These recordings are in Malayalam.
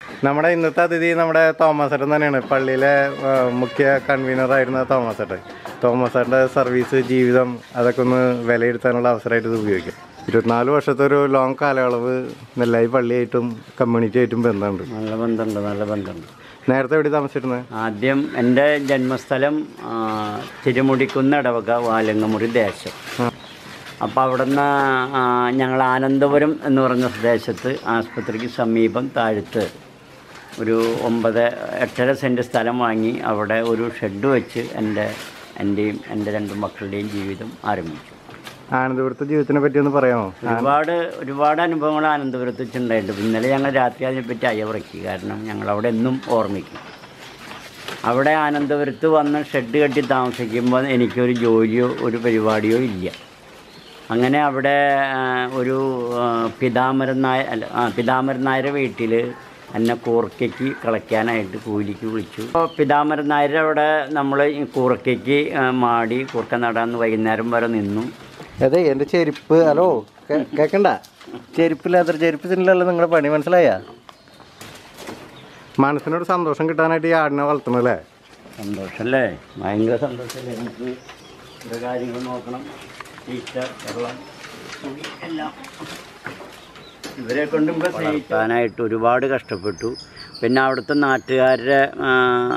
നമ്മുടെ ഇന്നത്തെ അതിഥി നമ്മുടെ തോമസ് ഏട്ടൻ തന്നെയാണ് പള്ളിയിലെ ആ, മുഖ്യ കൺവീനർ ആയിരുന്ന തോമസ് ഏട്ടൻ തോമസ് ഏട്ടൻ്റെ സർവീസ് ജീവിതം അതൊക്കെ ഒന്ന് വിലയിരുത്താനുള്ള അവസരമായിട്ട് ഇത് ഉപയോഗിക്കാം ഇരുപത്തിനാല് വർഷത്തെ ഒരു ലോങ് കാലയളവ് നെല്ലായി പള്ളിയായിട്ടും കമ്മ്യൂണിറ്റി ആയിട്ടും ബന്ധമുണ്ട് നല്ല ബന്ധമുണ്ട് നല്ല ബന്ധമുണ്ട് നേരത്തെ എവിടെ താമസിച്ചിരുന്നത് ആദ്യം എൻ്റെ ജന്മസ്ഥലം ആ, തിരുമുടിക്കുന്ന ഇടവക വാലങ്ങമുറി ദേശം അപ്പോൾ അവിടുന്ന് ആ, ഞങ്ങൾ ആനന്ദപുരം എന്ന് പറഞ്ഞ ദേശത്ത് ആസ്പത്രിക്ക് സമീപം താഴത്ത് ഒരു ഒമ്പത് എട്ടര സെൻറ്റ് സ്ഥലം വാങ്ങി അവിടെ ഒരു ഷെഡ് വെച്ച് എൻ്റെ എൻ്റെയും എൻ്റെ രണ്ട് മക്കളുടെയും ജീവിതം ആരംഭിച്ചു ആനന്ദപുരത്തെ ജീവിതത്തിനെ പറ്റി ഒന്ന് പറയാമോ ഒരുപാട് ഒരുപാട് അനുഭവങ്ങൾ ആനന്ദപുരത്ത് വെച്ചിട്ടുണ്ടായിട്ടുണ്ട് ഇന്നലെ ഞങ്ങൾ രാത്രി അതിനെപ്പറ്റി അയവിറക്കി കാരണം ഞങ്ങൾ അവിടെ എന്നും ഓർമ്മിക്കും അവിടെ ആനന്ദപുരത്ത് വന്ന് ഷെഡ് കെട്ടി താമസിക്കുമ്പോൾ എനിക്കൊരു ജോലിയോ ഒരു പരിപാടിയോ ഇല്ല അങ്ങനെ അവിടെ ആ, ഒരു ആ, പിതാമരൻ നായ അല്ല ആ, പിതാമരൻ നായരുടെ വീട്ടിൽ എന്നെ കൂർക്കയ്ക്ക് കളയ്ക്കാനായിട്ട് കൂലിക്ക് വിളിച്ചു അപ്പോൾ പിതാമരൻ നായരുടെ അവിടെ നമ്മൾ ഈ കൂർക്കയ്ക്ക് ആ, മാടി കൂർക്ക നടാന്ന് വൈകുന്നേരം വരെ നിന്നു അതെ എൻ്റെ ചെരുപ്പ് ഹലോ കേ- കേക്കണ്ട ചെരുപ്പില്ലാത്ത ചെരുപ്പ് തിന്നില്ലല്ലോ നിങ്ങളുടെ പണി മനസ്സിലായ മനസ്സിനൊരു സന്തോഷം കിട്ടാനായിട്ട് ഈ ആടിനെ വളർത്തണല്ലേ സന്തോഷമല്ലേ ഭയങ്കര സന്തോഷമല്ലേ നമുക്ക് ഓരോ കാര്യങ്ങൾ നോക്കണം തീറ്റ വെള്ളം തുണി എല്ലാം ഇവരെ കൊണ്ട് വളർത്താനായിട്ട് ഒരുപാട് കഷ്ടപ്പെട്ടു പിന്നെ അവിടുത്തെ നാട്ടുകാരുടെ ആ,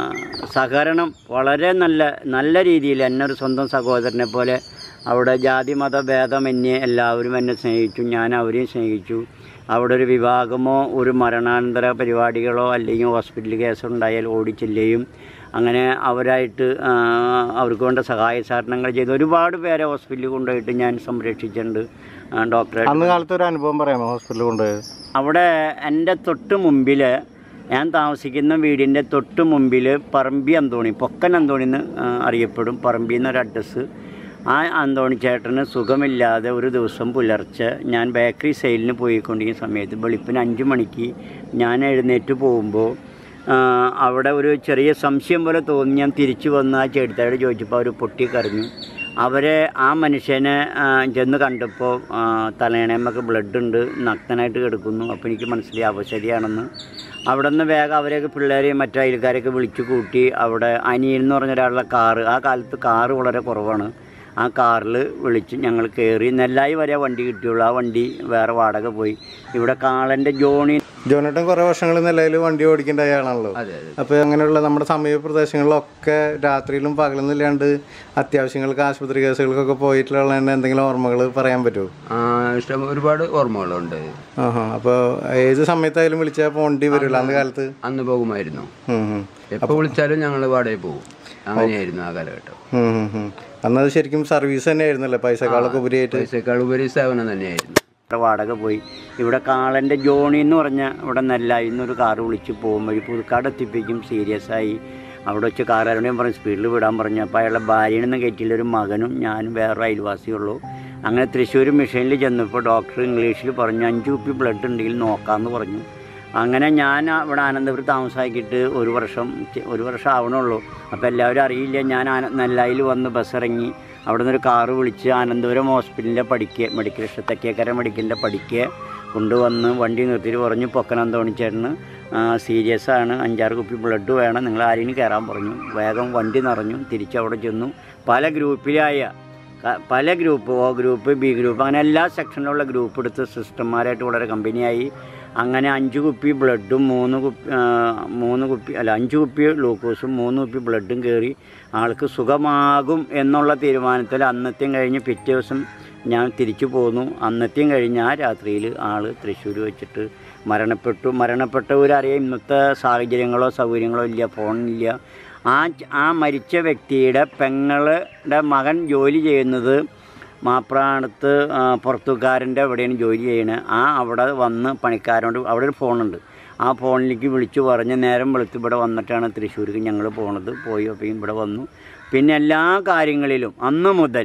സഹകരണം വളരെ നല്ല നല്ല രീതിയിൽ എന്നെ ഒരു സ്വന്തം സഹോദരനെ പോലെ അവിടെ ജാതി മത ഭേദമന്യേ എല്ലാവരും എന്നെ സ്നേഹിച്ചു ഞാൻ അവരെയും സ്നേഹിച്ചു അവിടെ ഒരു വിവാഹമോ ഒരു മരണാനന്തര പരിപാടികളോ അല്ലെങ്കിൽ ഹോസ്പിറ്റൽ കേസോ ഉണ്ടായാൽ ഓടിച്ചെല്ലുകയും അങ്ങനെ അവരായിട്ട് ആ, അവർക്ക് വേണ്ട സഹായ സഹകരണങ്ങൾ ചെയ്ത് ഒരുപാട് പേരെ ഹോസ്പിറ്റലിൽ കൊണ്ടുപോയിട്ട് ഞാൻ സംരക്ഷിച്ചിട്ടുണ്ട് ആ, ഡോക്ടറെ അന്ന് കാലത്ത് ഒരു അനുഭവം പറയാമോ ഹോസ്പിറ്റലിൽ കൊണ്ടുപോയത് അവിടെ എൻ്റെ തൊട്ട് മുമ്പിൽ ഞാൻ താമസിക്കുന്ന വീടിൻ്റെ തൊട്ട് മുമ്പിൽ പറമ്പി അന്തോണി പൊക്കൻ അന്തോണി എന്ന് ആ, അറിയപ്പെടും പറമ്പി എന്നൊരു അഡ്രസ്സ് ആ അന്തോണി ചേട്ടന് സുഖമില്ലാതെ ഒരു ദിവസം പുലർച്ചെ ഞാൻ ബേക്കറി സെയിലിന് പോയിക്കൊണ്ടിരിക്കുന്ന സമയത്ത് വെളുപ്പിന് അഞ്ച് മണിക്ക് ഞാൻ എഴുന്നേറ്റ് പോകുമ്പോൾ ആ, അവിടെ ഒരു ചെറിയ സംശയം പോലെ തോന്നി ഞാൻ തിരിച്ചു വന്ന് ആ ചേട്ടത്തോട് ചോദിച്ചപ്പോൾ അവർ പൊട്ടിക്കരഞ്ഞു അവരെ ആ മനുഷ്യനെ ആ, ചെന്ന് കണ്ടപ്പോൾ തലയണയമൊക്കെ ബ്ലഡ് ഉണ്ട് നഗ്നനായിട്ട് കിടക്കുന്നു അപ്പോൾ എനിക്ക് മനസ്സിലായി അവശരിയാണെന്ന് അവിടെ നിന്ന് വേഗം അവരെയൊക്കെ പിള്ളേരെയും മറ്റു അയൽക്കാരെയൊക്കെ വിളിച്ചു കൂട്ടി അവിടെ അനിയൻ എന്ന് പറഞ്ഞ ഒരാളുടെ കാറ് ആ കാലത്ത് കാറ് വളരെ കുറവാണ് ആ കാറിൽ വിളിച്ച് ഞങ്ങൾ കയറി നെല്ലായി വരെ വണ്ടി കിട്ടിയുള്ളൂ ആ വണ്ടി വേറെ വാടക പോയി ഇവിടെ കാളൻ്റെ ജോണി ജോനേട്ടൻ കുറേ വർഷങ്ങൾ നിലയിൽ വണ്ടി ഓടിക്കേണ്ട അയാളാണല്ലോ അപ്പോൾ അങ്ങനെയുള്ള നമ്മുടെ സമീപ പ്രദേശങ്ങളിലൊക്കെ രാത്രിയിലും പകലൊന്നും ഇല്ലാണ്ട് അത്യാവശ്യങ്ങൾക്ക് ആശുപത്രി കേസുകൾക്കൊക്കെ പോയിട്ടുള്ള എന്തെങ്കിലും ഓർമ്മകൾ പറയാൻ പറ്റുമോ ആ, ഇഷ്ടം ഒരുപാട് ഓർമ്മകളുണ്ട് ആഹാ അപ്പോൾ ഏത് സമയത്തായാലും വിളിച്ചാൽ പോണ്ടി വരില്ല അന്ന് കാലത്ത് അന്ന് പോകുമായിരുന്നു ഉം, ഉം. എപ്പോൾ വിളിച്ചാലും ഞങ്ങൾ വാടകയിൽ പോകും അങ്ങനെയായിരുന്നു ആ കാലഘട്ടം ഉം, ഉം, ഉം. അന്നത് ശരിക്കും സർവീസ് തന്നെയായിരുന്നല്ലേ പൈസക്കാളൊക്കെ ഉപരിയായിട്ട് പൈസക്കാൾ ഉപരി സേവനം തന്നെയായിരുന്നു ഇവിടെ വാടക പോയി ഇവിടെ കാളൻ്റെ ജോണി എന്ന് പറഞ്ഞ ഇവിടെ നെല്ലായി എന്നൊരു കാറ് വിളിച്ച് പോകും വഴി പുതുക്കാട് എത്തിപ്പിക്കും സീരിയസ് ആയി അവിടെ വെച്ച് കാറുകാരോടും പറഞ്ഞ് സ്പീഡിൽ വിടാൻ പറഞ്ഞു അപ്പോൾ അയാളുടെ ഭാര്യനെന്ന് കയറ്റിയില്ല ഒരു മകനും ഞാനും വേറെ അയൽവാസിയുള്ളൂ അങ്ങനെ തൃശ്ശൂർ മിഷനിൽ ചെന്നപ്പോൾ ഡോക്ടർ ഇംഗ്ലീഷിൽ പറഞ്ഞു അഞ്ച് കുപ്പി ബ്ലഡ് ഉണ്ടെങ്കിൽ നോക്കാമെന്ന് പറഞ്ഞു അങ്ങനെ ഞാൻ ഇവിടെ ആനന്ദപുരം താമസമാക്കിയിട്ട് ഒരു വർഷം ചെ- ഒരു വർഷം ആവണുള്ളൂ അപ്പോൾ എല്ലാവരും അറിയില്ല ഞാൻ ആന നെല്ലായിൽ വന്ന് ബസ് ഇറങ്ങി അവിടെ നിന്നൊരു കാറ് വിളിച്ച് ആനന്ദപുരം ഹോസ്പിറ്റലിൻ്റെ പഠിക്കുക മെഡിക്കൽ സ്റ്റോർ തെക്കേക്കര മെഡിക്കലിൻ്റെ പഠിക്കുക കൊണ്ടുവന്ന് വണ്ടി നിർത്തിയിട്ട് പറഞ്ഞു പൊക്കനന്തോണി ചേട്ടന് സീരിയസ് ആണ് അഞ്ചാറ് കുപ്പി ബ്ലഡ് വേണം നിങ്ങൾ ആരെയും കയറാൻ പറഞ്ഞു വേഗം വണ്ടി നിറഞ്ഞു തിരിച്ചവിടെ ചെന്നു പല ഗ്രൂപ്പിലായ ക- പല ഗ്രൂപ്പ് ഓ ഗ്രൂപ്പ് ബി ഗ്രൂപ്പ് അങ്ങനെ എല്ലാ സെക്ഷനിലുള്ള ഗ്രൂപ്പ് എടുത്ത് സിസ്റ്റർമാരായിട്ട് വളരെ കമ്പനിയായി അങ്ങനെ അഞ്ച് കുപ്പി ബ്ലഡും മൂന്ന് കുപ്പി ആ, മൂന്ന് കുപ്പി അല്ല അഞ്ച് കുപ്പി ഗ്ലൂക്കോസും മൂന്ന് കുപ്പി ബ്ലഡും കയറി ആൾക്ക് സുഖമാകും എന്നുള്ള തീരുമാനത്തിൽ അന്നത്തെയും കഴിഞ്ഞ് പിറ്റേ ദിവസം ഞാൻ തിരിച്ചു പോന്നു അന്നത്തെയും കഴിഞ്ഞ് ആ രാത്രിയിൽ ആൾ തൃശ്ശൂർ വെച്ചിട്ട് മരണപ്പെട്ടു മരണപ്പെട്ടവരറിയാം ഇന്നത്തെ സാഹചര്യങ്ങളോ സൗകര്യങ്ങളോ ഇല്ല ഫോണില്ല ആ ആ മരിച്ച വ്യക്തിയുടെ പെങ്ങളുടെ മകൻ ജോലി ചെയ്യുന്നത് മാപ്രാണത്ത് ആ, പുറത്തുകാരൻ്റെ എവിടെയാണ് ജോലി ചെയ്യണത് ആ അവിടെ വന്ന് പണിക്കാരോട് അവിടെ ഒരു ഫോണുണ്ട് ആ ഫോണിലേക്ക് വിളിച്ചു പറഞ്ഞ് നേരം വെളുത്ത് ഇവിടെ വന്നിട്ടാണ് തൃശ്ശൂർക്ക് ഞങ്ങൾ പോണത് പോയി അപ്പോൾ ഇവിടെ വന്നു പിന്നെ എല്ലാ കാര്യങ്ങളിലും അന്ന് മുതൽ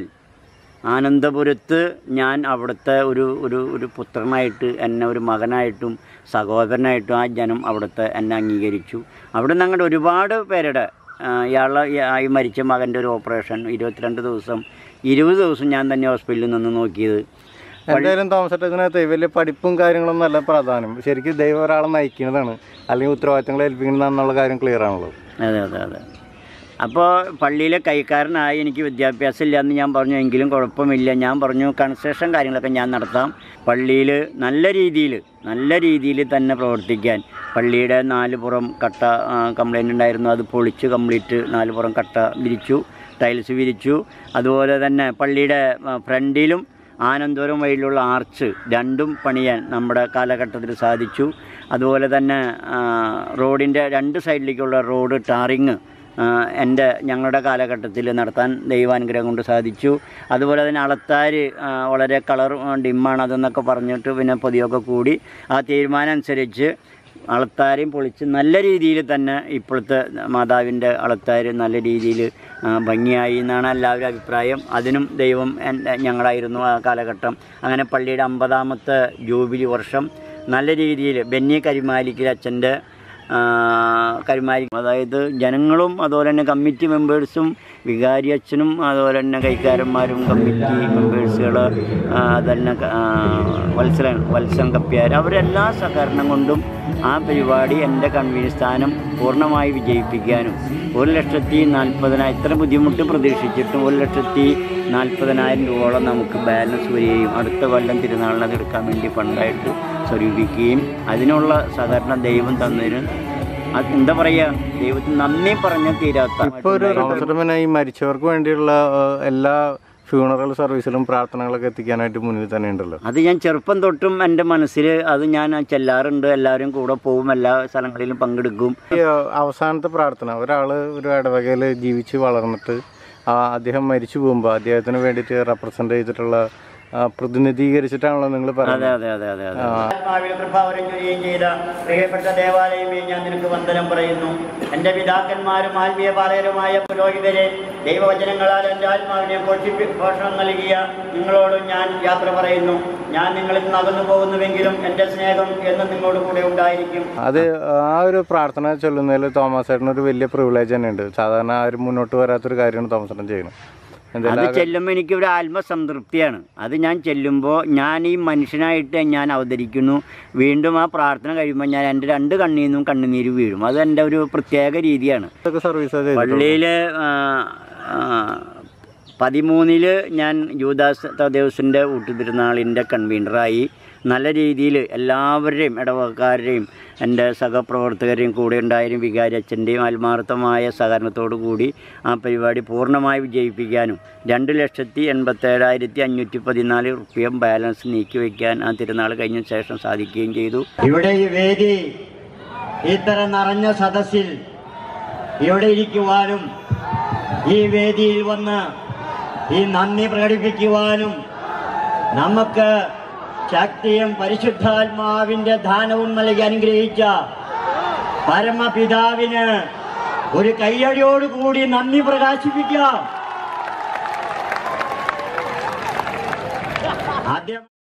ആനന്ദപുരത്ത് ഞാൻ അവിടുത്തെ ഒരു ഒരു ഒരു പുത്രനായിട്ട് എന്നെ ഒരു മകനായിട്ടും സഹോദരനായിട്ടും ആ ജനം അവിടുത്തെ എന്നെ അംഗീകരിച്ചു അവിടെ നിന്ന് അങ്ങോട്ട് ഒരുപാട് പേരുടെ ആ, ഇയാളെ ഈ മരിച്ച മകൻ്റെ ഒരു ഓപ്പറേഷൻ ഇരുപത്തിരണ്ട് ദിവസം ഇരുപത് ദിവസം ഞാൻ തന്നെ ഹോസ്പിറ്റലിൽ നിന്ന് നോക്കിയത് എന്തായാലും തോമസ് ഇതിനകത്ത് വലിയ പഠിപ്പും കാര്യങ്ങളൊന്നും അല്ല പ്രധാനം ശരിക്കും ദൈവം ഒരാളെ നയിക്കുന്നതാണ് അല്ലെങ്കിൽ ഉത്തരവാദിത്തങ്ങൾ ഏൽപ്പിക്കുന്നതാണെന്നുള്ള കാര്യം ക്ലിയർ ആണല്ലോ അതെ അതെ അതെ അപ്പോൾ പള്ളിയിലെ കൈക്കാരനായി എനിക്ക് വിദ്യാഭ്യാസം ഇല്ല എന്ന് ഞാൻ പറഞ്ഞു എങ്കിലും കുഴപ്പമില്ല ഞാൻ പറഞ്ഞു കൺസ്ട്രക്ഷൻ കാര്യങ്ങളൊക്കെ ഞാൻ നടത്താം പള്ളിയിൽ നല്ല രീതിയിൽ നല്ല രീതിയിൽ തന്നെ പ്രവർത്തിക്കാൻ പള്ളിയുടെ നാല് പുറം കട്ട കംപ്ലൈൻ്റ് ഉണ്ടായിരുന്നു അത് പൊളിച്ച് കംപ്ലീറ്റ് നാല് പുറം കട്ട വിരിച്ചു ടൈൽസ് വിരിച്ചു അതുപോലെ തന്നെ പള്ളിയുടെ ആ, ഫ്രണ്ടിലും ആനന്ദപുരം വഴിയിലുള്ള ആർച്ച് രണ്ടും പണിയാൻ നമ്മുടെ കാലഘട്ടത്തിൽ സാധിച്ചു അതുപോലെ തന്നെ ആ, റോഡിൻ്റെ രണ്ട് സൈഡിലേക്കുള്ള റോഡ് ടാറിങ് എൻ്റെ ഞങ്ങളുടെ കാലഘട്ടത്തിൽ നടത്താൻ ദൈവാനുഗ്രഹം കൊണ്ട് സാധിച്ചു അതുപോലെ തന്നെ അളത്താർ വളരെ കളർ ഡിമ്മാണ് അതെന്നൊക്കെ പറഞ്ഞിട്ട് പിന്നെ പൊതിയൊക്കെ കൂടി ആ തീരുമാനം അനുസരിച്ച് അളത്താരെയും പൊളിച്ച് നല്ല രീതിയിൽ തന്നെ ഇപ്പോഴത്തെ മാതാവിൻ്റെ അളത്താർ നല്ല രീതിയിൽ ഭംഗിയായി എന്നാണ് എല്ലാവരും അഭിപ്രായം അതിനും ദൈവം എൻ്റെ ഞങ്ങളായിരുന്നു ആ കാലഘട്ടം അങ്ങനെ പള്ളിയുടെ അമ്പതാമത്തെ ജൂബിലി വർഷം നല്ല രീതിയിൽ ബെന്നി കരിമാലിക്കൽ അച്ഛൻ്റെ കരുമാരി അതായത് ജനങ്ങളും അതുപോലെ തന്നെ കമ്മിറ്റി മെമ്പേഴ്സും വികാരി അച്ഛനും അതുപോലെ തന്നെ കൈക്കാരന്മാരും കമ്മിറ്റി മെമ്പേഴ്സുകൾ അതന്നെ ആ, വത്സലൻ വത്സൻ കപ്പ്യാർ അവരെല്ലാ സഹകരണം കൊണ്ടും ആ പരിപാടി എൻ്റെ കൺവീനർ സ്ഥാനം പൂർണ്ണമായി വിജയിപ്പിക്കാനും ഒരു ലക്ഷത്തി നാൽപ്പതിനായിരം ഇത്ര ബുദ്ധിമുട്ട് പ്രതീക്ഷിച്ചിട്ടും ഒരു ലക്ഷത്തി നാൽപ്പതിനായിരം രൂപയോളം നമുക്ക് ബാലൻസ് വരികയും അടുത്ത കൊല്ലം തിരുനാളിന് അത് എടുക്കാൻ വേണ്ടി ഫണ്ടായിട്ട് സ്വരൂപിക്കുകയും അതിനുള്ള സഹകരണം ദൈവം തന്നതിന് അത് എന്താ പറയുക ദൈവത്തിന് നന്ദി പറഞ്ഞ തീരാത്ത ഇപ്പോൾ ഒരു തോമസ് പിന്നെ ഈ മരിച്ചവർക്ക് വേണ്ടിയുള്ള ആ, എല്ലാ ഫ്യൂണറൽ സർവീസിലും പ്രാർത്ഥനകളൊക്കെ എത്തിക്കാനായിട്ട് മുന്നിൽ തന്നെ ഉണ്ടല്ലോ അത് ഞാൻ ചെറുപ്പം തൊട്ടും എൻ്റെ മനസ്സിൽ അത് ഞാൻ ചെല്ലാറുണ്ട് എല്ലാവരും കൂടെ പോവും എല്ലാ സ്ഥലങ്ങളിലും പങ്കെടുക്കും ഈ ആ, അവസാനത്തെ പ്രാർത്ഥന ഒരാൾ ഒരു ഇടവകയിൽ ജീവിച്ച് വളർന്നിട്ട് ആ, അദ്ദേഹം മരിച്ചു പോകുമ്പോൾ അദ്ദേഹത്തിന് വേണ്ടിയിട്ട് റെപ്രസെൻ്റ് ചെയ്തിട്ടുള്ള ആ, പ്രതിനിധീകരിച്ചിട്ടാണല്ലോ നിങ്ങൾ അതെ പറയുന്നത് അതെ അതെ അതെ അതെ ആത്മാവിൽ കൃപാവരം ചൊരിയുകയും ചെയ്ത പ്രിയപ്പെട്ട ദേവാലയമേ ഞാൻ നിനക്ക് വന്ദനം പറയുന്നു എൻ്റെ പിതാക്കന്മാരും ആത്മീയ പാലകരുമായ പുരോഹിതരെ ദൈവവചനങ്ങളാൽ എൻ്റെ ആത്മാവിനെ പോഷിപ്പി പോഷണം നൽകിയ നിങ്ങളോടും ഞാൻ യാത്ര പറയുന്നു ഞാൻ നിങ്ങളിൽ നിന്ന് അകന്നു പോകുന്നുവെങ്കിലും എൻ്റെ സ്നേഹം എന്നും നിങ്ങളോട് കൂടെ ഉണ്ടായിരിക്കും അത് ആ ഒരു പ്രാർത്ഥന ചൊല്ലുന്നതിൽ തോമസ് ചേട്ടന് ഒരു വലിയ പ്രിവിലേജ് തന്നെ ഉണ്ട് സാധാരണ ആരും മുന്നോട്ട് വരാത്തൊരു കാര്യമാണ് തോമസ് ചേട്ടൻ ചെയ്യുന്നത് അത് എന്തായാലും ചെല്ലുമ്പോൾ എനിക്ക് ഒരു ആത്മസംതൃപ്തിയാണ് അത് ഞാൻ ചെല്ലുമ്പോൾ ഞാൻ ഈ മനുഷ്യനായിട്ട് ഞാൻ അവതരിക്കുന്നു വീണ്ടും ആ പ്രാർത്ഥന കഴിയുമ്പോൾ ഞാൻ എൻ്റെ രണ്ട് കണ്ണിൽ നിന്നും കണ്ണുനീര് വീഴും അത് എൻ്റെ ഒരു പ്രത്യേക രീതിയാണ് ഇതൊക്കെ സർവീസ് ചെയ്തിട്ടുള്ളൂ പള്ളിയിൽ പതിമൂന്നില് ഞാൻ യൂദാസ് തദേവസിൻ്റെ ഊട്ടുതിരുനാളിൻ്റെ കൺവീനറായി നല്ല രീതിയിൽ എല്ലാവരുടെയും ഇടവക്കാരുടെയും എൻ്റെ സഹപ്രവർത്തകരെയും കൂടെ ഉണ്ടായാലും വികാരി അച്ഛൻ്റെയും ആത്മാർത്ഥമായ സഹകരണത്തോടു കൂടി ആ പരിപാടി പൂർണ്ണമായി വിജയിപ്പിക്കാനും രണ്ട് ലക്ഷത്തി എൺപത്തേഴായിരത്തി അഞ്ഞൂറ്റി പതിനാല് റുപ്യം ബാലൻസ് നീക്കി വയ്ക്കാൻ ആ തിരുനാൾ കഴിഞ്ഞ ശേഷം സാധിക്കുകയും ചെയ്തു ഇവിടെ ഈ വേദി ഇത്ര നിറഞ്ഞ സദസ്സിൽ ഇവിടെ ഇരിക്കുവാനും ഈ വേദിയിൽ വന്ന് ഈ നന്ദി പ്രകടിപ്പിക്കുവാനും നമുക്ക് ശക്തിയും പരിശുദ്ധാത്മാവിന്റെ ദാനവും നൽകി അനുഗ്രഹിച്ച പരമപിതാവിന് ഒരു കയ്യടിയോടുകൂടി നന്ദി പ്രകാശിപ്പിക്കാം ആദ്യം